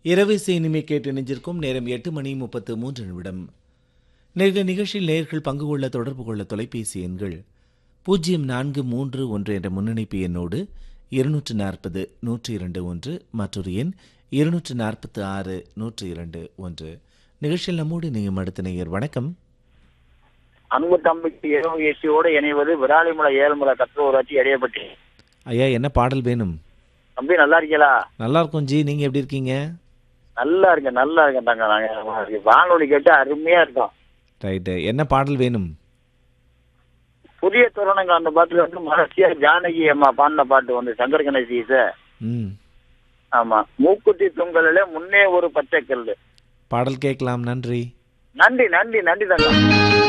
இரவு இனிமை கேட்டு இணைஞ்சிருக்கும் நேரம் எட்டு மணி முப்பத்து மூன்று நிமிடம் நேர்கள் நிகழ்ச்சியில் நேர்கள் பங்கு கொள்ள தொடர்பு கொள்ள தொலைபேசி எண்கள் பூஜ்ஜியம் நான்கு மூன்று ஒன்று என்ற முன்னணிப்பு எண்ணோடு இருநூற்று நாற்பது நூற்றி இரண்டு ஒன்று மற்றொரு எண் இருநூற்று நாற்பத்து ஆறு நூற்றி இரண்டு ஒன்று நிகழ்ச்சியில் நம்மோடு நீங்கள் அடுத்த நேயர் வணக்கம் அன்பு தம்பிக்கு இரவு ஏசியோடு இணைவது விராலிமலை ஏழுமலை கத்துவராட்சி எடையப்பட்டி ஐயா என்ன பாடல் வேணும் தம்பி நல்லா இருக்கீங்களா நல்லா இருக்கும் ஜி நீங்கள் எப்படி இருக்கீங்க நல்லா இருக்கேன் நல்லா இருக்கேன் தாங்க நாங்க வானொலி கேட்டு அருமையா இருக்கோம் ரைட்டு என்ன பாடல் வேணும் புதிய தோரணங்கள் அந்த பாட்டுல வந்து மனசியா ஜானகி அம்மா பாடின பாட்டு வந்து சங்கர் கணேசி சார் ம் ஆமா மூக்குத்தி தொங்கலில முன்னே ஒரு பச்சை கல்லு பாடல் கேட்கலாம் நன்றி நன்றி நன்றி நன்றி தங்கம்